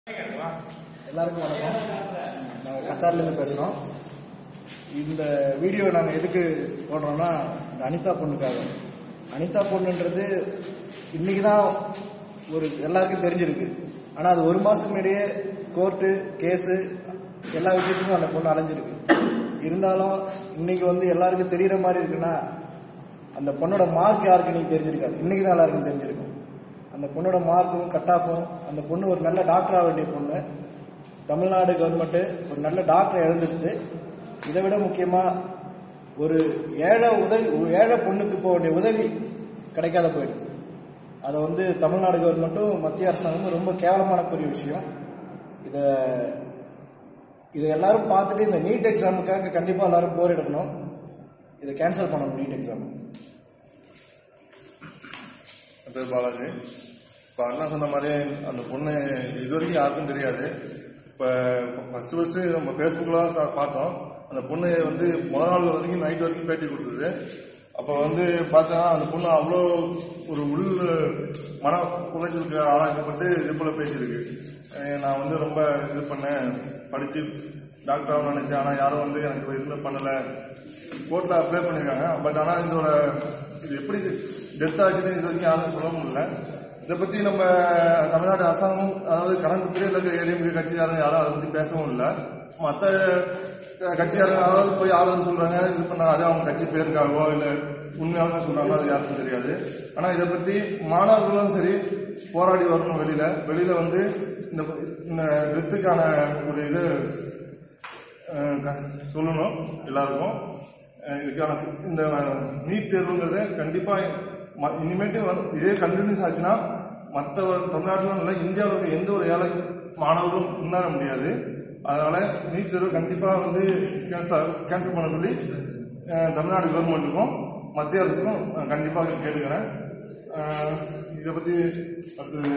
எல்லாருக்கும் வணக்கம் நாங்கள் கத்தார்லேருந்து பேசுகிறோம் இந்த வீடியோ நாங்கள் எதுக்கு போடுறோம்னா இந்த அனிதா பொண்ணுக்காக அனிதா பொண்ணுன்றது இன்னைக்கு தான் ஒரு எல்லாருக்கும் தெரிஞ்சிருக்கு ஆனால் அது ஒரு மாதம் முன்னாடியே கோர்ட்டு கேஸு எல்லா விஷயத்துக்கும் அந்த பொண்ணு அலைஞ்சிருக்கு இருந்தாலும் இன்னைக்கு வந்து எல்லாருக்கும் தெரிகிற மாதிரி இருக்குன்னா அந்த பொண்ணோட மார்க் யாருக்கு இன்னைக்கு தெரிஞ்சிருக்காது இன்னைக்கு தான் எல்லாருக்கும் தெரிஞ்சிருக்கும் அந்த பொண்ணோட மார்க்கும் கட் ஆஃபும் அந்த பொண்ணு ஒரு நல்ல டாக்டர் ஆக வேண்டிய பொண்ணு தமிழ்நாடு கவர்மெண்ட்டு ஒரு நல்ல டாக்டரை இழந்துருச்சு இதை விட முக்கியமாக ஒரு ஏழை உதவி ஒரு ஏழை பொண்ணுக்கு போக வேண்டிய உதவி கிடைக்காத போயிடுது அதை வந்து தமிழ்நாடு கவர்மெண்ட்டும் மத்திய அரசாங்கமும் ரொம்ப கேவலமான பெரிய விஷயம் இதை இதை எல்லாரும் பார்த்துட்டு இந்த நீட் எக்ஸாமுக்காக கண்டிப்பாக எல்லாரும் போரிடணும் இதை கேன்சல் பண்ணணும் நீட் எக்ஸாம் என் பேர் பாலாஜி இப்போ அண்ணா சொன்ன மாதிரி அந்த பொண்ணு இது வரைக்கும் யாருக்கும் தெரியாது இப்போ ஃபர்ஸ்ட் ஃபர்ஸ்ட் நம்ம ஃபேஸ்புக்கில் ஸ்டார்ட் பார்த்தோம் அந்த பொண்ணு வந்து முத நாள் வரைக்கும் நைட் வரைக்கும் பேட்டி கொடுத்தது அப்போ வந்து பார்த்தா அந்த பொண்ணு அவ்வளோ ஒரு உள் மன உளைச்சலுக்கு ஆளாக்கப்பட்டு இது போல பேசியிருக்கு அஹ் நான் வந்து ரொம்ப இது பண்ணேன் படித்து டாக்டர் ஆகணும்னு நினைச்சேன் ஆனால் யாரும் வந்து எனக்கு எதுவுமே பண்ணலை கோர்ட்டில் அப்ளை பண்ணியிருக்காங்க பட் ஆனால் இதோட இது எப்படி டெத் ஆச்சுன்னு இது வரைக்கும் யாரும் சொல்ல முடியல இதை பற்றி நம்ம தமிழ்நாடு அரசாங்கம் அதாவது கரண்ட் பீரியட்ல இருக்க ஏடிஎம்கே கட்சிக்காரங்க யாரும் அதை பற்றி பேசவும் இல்லை மற்ற கட்சிக்காரங்க யாராவது போய் ஆறுதல் சொல்றாங்க இது பண்ணாங்க அது அவங்க கட்சி பேருக்காகவோ இல்லை உண்மையாலுமே சொல்றாங்களோ அது யாருக்கும் தெரியாது ஆனால் இதை பற்றி மாணவர்களும் சரி போராடி வரணும் வெளியில வெளியில வந்து இந்த இந்த டெத்துக்கான ஒரு இது அஹ் க- சொல்லணும் எல்லாருக்கும் அஹ் இதுக்கான இந்த நீட் தேர்வுங்கிறது கண்டிப்பா ம- இனிமேட்டு வந்து இதே கண்டினியூஸ் ஆச்சுன்னா மற்ற தமிழ்நாட்டிலும் இல்லை இந்தியாவில் இருக்க எந்த ஒரு ஏழை மாணவர்களும் முன்னேற முடியாது அதனால நீட் தேர்வு கண்டிப்பா வந்து கேன்சல் கேன்சல் பண்ண சொல்லி அஹ் தமிழ்நாடு கவர்மெண்ட்டுக்கும் மத்திய அரசுக்கும் நான் கண்டிப்பாக கேட்டுக்கிறேன் அஹ் இதை பத்தி அடுத்தது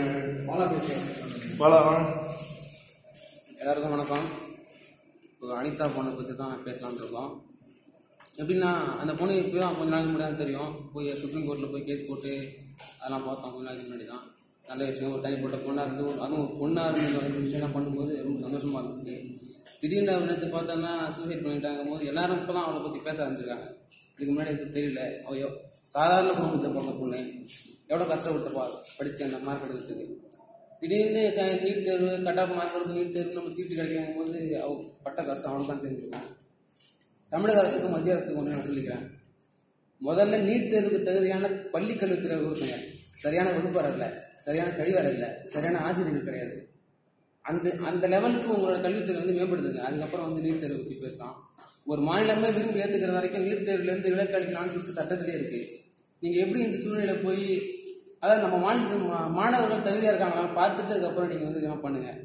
பாலா வாங்க. எல்லாருக்கும் வணக்கம் இப்போ அனிதா பொண்ணை பற்றி தான் பேசலாம்னு இருக்கோம் எப்படின்னா அந்த பொண்ணு இப்போ தான் கொஞ்ச நாளைக்கு முன்னாடி தான் தெரியும் போய் சுப்ரீம் கோர்ட்டில் போய் கேஸ் போட்டு அதெல்லாம் பார்த்தோம் கொஞ்ச நாளைக்கு முன்னாடி தான் நல்ல விஷயம் ஒரு தனிப்பட்ட பொண்ணாக இருந்து ஒரு- அதுவும் ஒரு பொண்ணாக இருந்து இந்த மாதிரி விஷயம்லாம் பண்ணும்போது ரொம்ப சந்தோஷமாக இருந்துச்சு திடீர்னு அவர் நேற்று பார்த்தோன்னா சூசைட் பண்ணிட்டாங்க போது எல்லாரும் இப்போ தான் அவளை பற்றி பேச ஆரம்பிச்சிருக்காங்க இதுக்கு முன்னாடி எனக்கு தெரியல அவ எவ்- சாதாரண குடும்பத்தில் பிறந்த பொண்ணு எவ்வளோ கஷ்டப்பட்டுப்பா படித்து அந்த மார்க் எடுக்கிறதுக்கு திடீர்னு க- நீட் தேர்வு கட் ஆஃப் மார்க் எடுத்து நீட் தேர்வு நம்ம சீட்டு கிடைக்கும் போது அவ பட்ட கஷ்டம் அவனுக்கு தான் தெரிஞ்சிருக்கும் தமிழக அரசுக்கு மத்திய அரசுக்கு ஒன்று நான் சொல்லிக்கிறேன் முதல்ல நீட் தேர்வுக்கு தகுதியான பள்ளி கல்வித்துறை கொடுத்துங்க சரியான வகுப்பறை இல்லை சரியான கழிவறை இல்லை சரியான ஆசிரியர்கள் கிடையாது அந்த அந்த லெவலுக்கு உங்களோட கல்வித்துறை வந்து மேம்படுத்துங்க அதுக்கப்புறம் வந்து நீட் தேர்வு பற்றி பேசலாம் ஒரு மாநிலமே விரும்பி ஏற்றுக்கிற வரைக்கும் நீட் தேர்வுலேருந்து விலக்கு அளிக்கலாம்னு சொல்லிட்டு சட்டத்திலே இருக்கு நீங்கள் எப்படி இந்த சூழ்நிலை போய் அதாவது நம்ம மாநிலத்து மா- மாணவர்கள் தகுதியாக இருக்காங்களான்னு பார்த்துட்டு அதுக்கப்புறம் நீங்கள் வந்து இதெல்லாம் பண்ணுங்கள்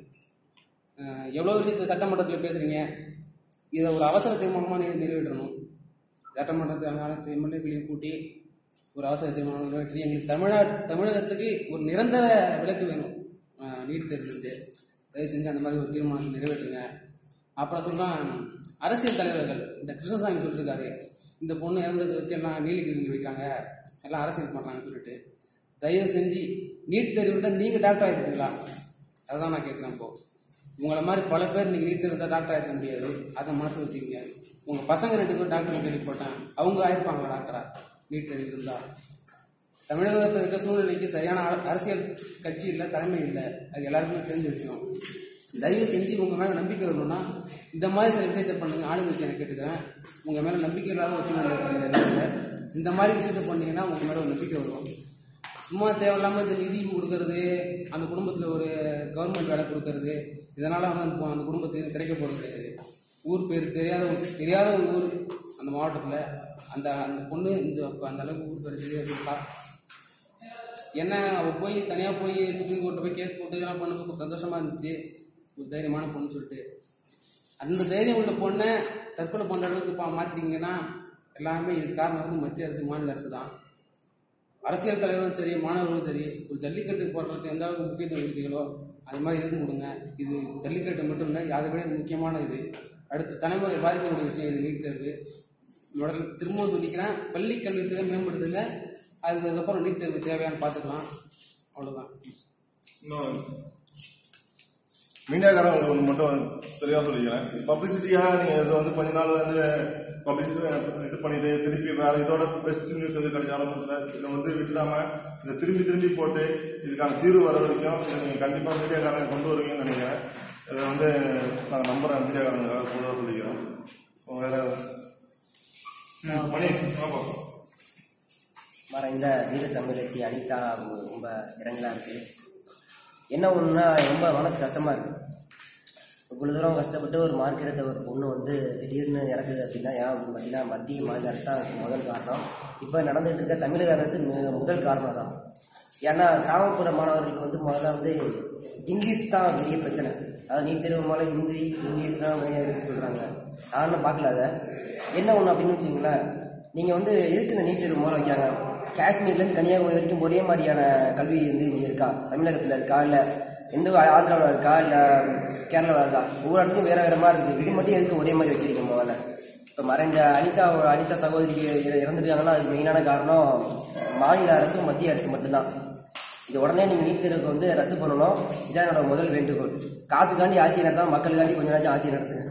எவ்வளோ விஷயத்தை சட்டமன்றத்தில் பேசுகிறீங்க இதை ஒரு அவசர தீர்மானமாக நீ நிறைவேற்றணும் சட்டமன்றத்தில் அனைத்து எம்எல்ஏக்களையும் கூட்டி ஒரு அவசர தீர்மானம் நிறைவேற்றி எங்களுக்கு தமிழ்நாட்டு தமிழகத்துக்கு ஒரு நிரந்தர விலக்கு வேணும் அஹ், நீட் தேர்வுலேருந்து தயவு செஞ்சு அந்த மாதிரி ஒரு தீர்மானம் நிறைவேற்றுங்க அப்புறம் சொல்றான் அரசியல் தலைவர்கள் இந்த கிருஷ்ணசாமி சொல்லியிருக்காரு இந்த பொண்ணு இறந்ததை வச்சு எல்லாம் நீலிகிரி வைக்காங்க எல்லாம் அரசியல் பண்ணுறாங்கன்னு சொல்லிட்டு தயவு செஞ்சு நீட் தேர்வு தான் நீங்கள் டாக்டர் ஆகிருக்கீங்களா அதான் நான் கேட்குறேன் இப்போ உங்களை மாதிரி பல பேர் நீங்கள் நீட் தேர்வு தான் டாக்டர் ஆகிருக்க முடியாது அதை மனசு வச்சுக்கோங்க உங்கள் பசங்க ரெண்டு பேரும் டாக்டர் கேள்விப்பட்டேன் அவங்க ஆயிருப்பாங்களா டாக்டரா நீட் தேர்வு இருந்தால் தமிழகத்தில் இருக்க சூழ்நிலைக்கு சரியான அர- அரசியல் கட்சி இல்லை தலைமை இல்லை அது எல்லாருக்குமே தெரிஞ்ச விஷயம் தயவு செஞ்சு உங்க மேல நம்பிக்கை வரணும்னா இந்த மாதிரி சில விஷயத்தை பண்ணுங்க ஆளுங்கட்சி எனக்கு கேட்டுக்கிறேன் உங்க மேல நம்பிக்கை இல்லாத ஒரு சூழ்நிலை இருக்கு இந்த நேரத்துல. இந்த மாதிரி விஷயத்தை பண்ணீங்கன்னா உங்க மேல ஒரு நம்பிக்கை வரும் சும்மா தேவையில்லாம இந்த நிதி கொடுக்கறது அந்த குடும்பத்துல ஒரு கவர்மெண்ட் வேலை கொடுக்கறது இதனால வந்து அந்த அந்த குடும்பத்துக்கு கிடைக்க போறது கிடையாது ஊர் பேர் தெரியாத ஒரு தெரியாத ஒரு ஊர் அந்த மாவட்டத்துல அந்த அந்த பொண்ணு இந்த அந்த அளவுக்கு ஊர் பேர் தெரியாது என்ன அவ போய் தனியா போய் சுப்ரீம் கோர்ட்ல போய் கேஸ் போட்டு இதெல்லாம் பண்ணும்போது கொஞ்சம் சந்தோஷமா இருந்துச்சு ஒரு தைரியமான பொண்ணு சொல்லிட்டு அந்த தைரியம் உள்ள பொண்ணை தற்கொலை பண்ற அளவுக்கு பா மாத்திட்டீங்கன்னா எல்லாமே இதுக்கு காரணம் வந்து மத்திய அரசு மாநில அரசு தான் அரசியல் தலைவரும் சரி மாணவர்களும் சரி ஒரு ஜல்லிக்கட்டு போடுறதுக்கு எந்த அளவுக்கு முக்கியத்துவம் கொடுத்தீங்களோ அது மாதிரி எதுவும் கொடுங்க இது ஜல்லிக்கட்டு மட்டும் இல்லை அதை விட இது முக்கியமான இது அடுத்த தலைமுறை பாதிக்கக்கூடிய விஷயம் இது நீட் தேர்வு முதல்ல திரும்பவும் சொல்லிக்கிறேன் பள்ளி கல்வித்துறை மேம்படுத்துங்க அதுக்கப்புறம் நீட் தேர்வு தேவையான்னு பார்த்துக்கலாம் அவ்வளோதான் இன்னும் மீடியாக்காரங்களுக்கு ஒன்று மட்டும் தெளிவாக சொல்லிக்கிறேன் பப்ளிசிட்டியாக நீங்கள் இது வந்து கொஞ்ச நாள் வந்து பப்ளிசிட்டி இது பண்ணிட்டு திருப்பி வேற இதோட பெஸ்ட் நியூஸ் எது கிடைச்சாலும் இதை வந்து விட்டுடாம இதை திரும்பி திரும்பி போட்டு இதுக்கான தீர்வு வர வரைக்கும் இதை நீங்கள் கண்டிப்பாக மீடியாக்காரங்க கொண்டு வருவீங்கன்னு நினைக்கிறேன் இதை வந்து நான் நம்புறேன் மீடியாக்காரங்களுக்காக பொதுவாக சொல்லிக்கிறேன் வேற மணி பார்ப்போம் மறைந்த வீர தமிழச்சி அனிதா அவங்க ரொம்ப இரங்கலா இருக்கு என்ன ஒண்ணுன்னா ரொம்ப மனசு கஷ்டமா இருக்கு இவ்வளவு தூரம் கஷ்டப்பட்டு ஒரு மார்க் எடுத்த ஒரு பொண்ணு வந்து திடீர்னு இறக்குது அப்படின்னா ஏன் அப்படின்னு பார்த்தீங்கன்னா மத்திய மாநில அரசு தான் அதுக்கு முதல் காரணம் இப்போ நடந்துட்டு இருக்க தமிழக அரசு மிக முதல் காரணம் தான் ஏன்னா கிராமப்புற மாணவர்களுக்கு வந்து முதல்ல வந்து இங்கிலீஷ் தான் பெரிய பிரச்சனை அது நீட் தேர்வு மூலம் ஹிந்தி இங்கிலீஷ் தான் நிறைய இருக்குன்னு சொல்றாங்க நானும் பார்க்கல அதை என்ன ஒன்று அப்படின்னு வச்சுங்களேன் நீங்கள் வந்து எதுக்கு இந்த நீட் தேர்வு மூலம் வைக்காங்க காஷ்மீர்லேருந்து கன்னியாகுமரி வரைக்கும் ஒரே மாதிரியான கல்வி வந்து இங்கே இருக்கா தமிழகத்தில் இருக்கா இல்லை எந்த ஆந்திராவில் இருக்கா இல்லை கேரளாவில் இருக்கா ஒவ்வொரு இடத்துக்கும் வேற வேற மாதிரி இருக்கு இது மட்டும் எதுக்கு ஒரே மாதிரி வைக்கிறீங்க முதல்ல இப்போ மறைஞ்ச அனிதா அனிதா சகோதரிக்கு இற- இறந்துருக்காங்கன்னா அதுக்கு மெயினான காரணம் மாநில அரசு மத்திய அரசு மட்டும்தான் இது உடனே நீங்க நீட் தேர்வுக்கு வந்து ரத்து பண்ணணும் இதான் என்னோட முதல் வேண்டுகோள் காசுக்காண்டி ஆட்சி நடத்தாம மக்களுக்காண்டி கொஞ்ச நாச்சும் ஆட்சி நடத்துங்க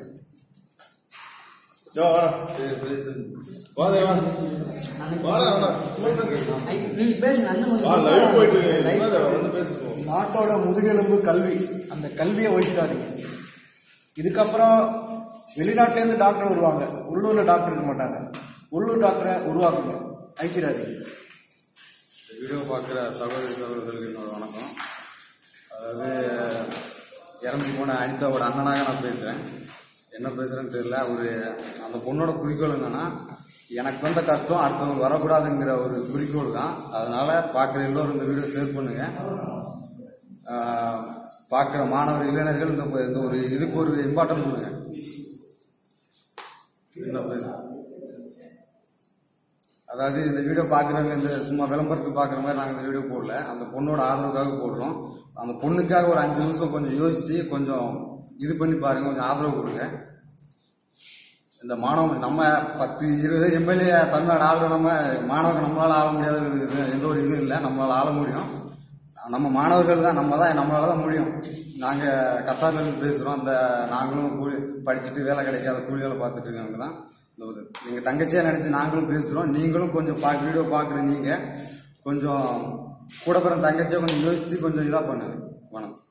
யோ, வா. வாடா, வா. வாடா, வாடா. நீங்க பேசுங்க அண்ணன் வா, கொஞ்சம் live போயிட்டு இருக்கு. என்னது, வந்து பேசிட்டு போ. நாட்டோட முதுகெலும்பு கல்வி அந்த கல்வியை ஒழிச்சிடாதீங்க இதுக்கப்புறம் வெளிநாட்டிலேருந்து டாக்டர் வருவாங்க உள்ளூர்ல டாக்டர் இருக்க மாட்டாங்க உள்ளூர் டாக்டரை உருவாக்குங்க அழிச்சிடாதீங்க வீடியோ பார்க்குற சகோதரி சகோதரர்களுக்கு என்னோட வணக்கம் அதாவது இறந்து போன அனிதாவோட அண்ணனாக நான் பேசுகிறேன் என்ன பேசுகிறேன்னு தெரியல ஒரு அந்த பொண்ணோட குறிக்கோள் என்னன்னா எனக்கு வந்த கஷ்டம் அடுத்தவங்க வரக்கூடாதுங்கிற ஒரு குறிக்கோள் தான் அதனால பார்க்குற எல்லோரும் இந்த வீடியோ ஷேர் பண்ணுங்க பார்க்குற மாணவர் இளைஞர்கள் இந்த இந்த ஒரு இதுக்கு ஒரு இம்பார்ட்டன்ட் கொடுங்க என்ன பேசுகிறேன் அதாவது இந்த வீடியோ பார்க்குறவங்க இந்த சும்மா விளம்பரத்துக்கு பார்க்குற மாதிரி நாங்கள் இந்த வீடியோ போடல அந்த பொண்ணோட ஆதரவுக்காக போடுறோம் அந்த பொண்ணுக்காக ஒரு அஞ்சு நிமிஷம் கொஞ்சம் யோசித்து கொஞ்சம் இது பண்ணி பாருங்க கொஞ்சம் ஆதரவு கொடுங்க இந்த மாணவன் நம்ம பத்து இருபது எம்எல்ஏ தமிழ்நாடு ஆளுற நம்ம மாணவர்கள் நம்மளால ஆள முடியாத இது எந்த ஒரு இதுவும் இல்லை நம்மளால ஆள முடியும் நம்ம மாணவர்கள் தான் நம்ம தான் நம்மளால தான் முடியும் நாங்கள் கத்தார்ல இருந்து பேசுகிறோம் அந்த நாங்களும் கூலி படிச்சுட்டு வேலை கிடைக்காத கூலி வேலை பார்த்துட்டு இருக்கவங்க தான் இந்த ஒரு எங்கள் தங்கச்சியாக நினச்சி நாங்களும் பேசுகிறோம் நீங்களும் கொஞ்சம் பா வீடியோ பார்க்குற நீங்கள் கொஞ்சம் கூட பிறந்த தங்கச்சியை கொஞ்சம் யோசித்து கொஞ்சம் இதாக பண்ணுங்க வணக்கம்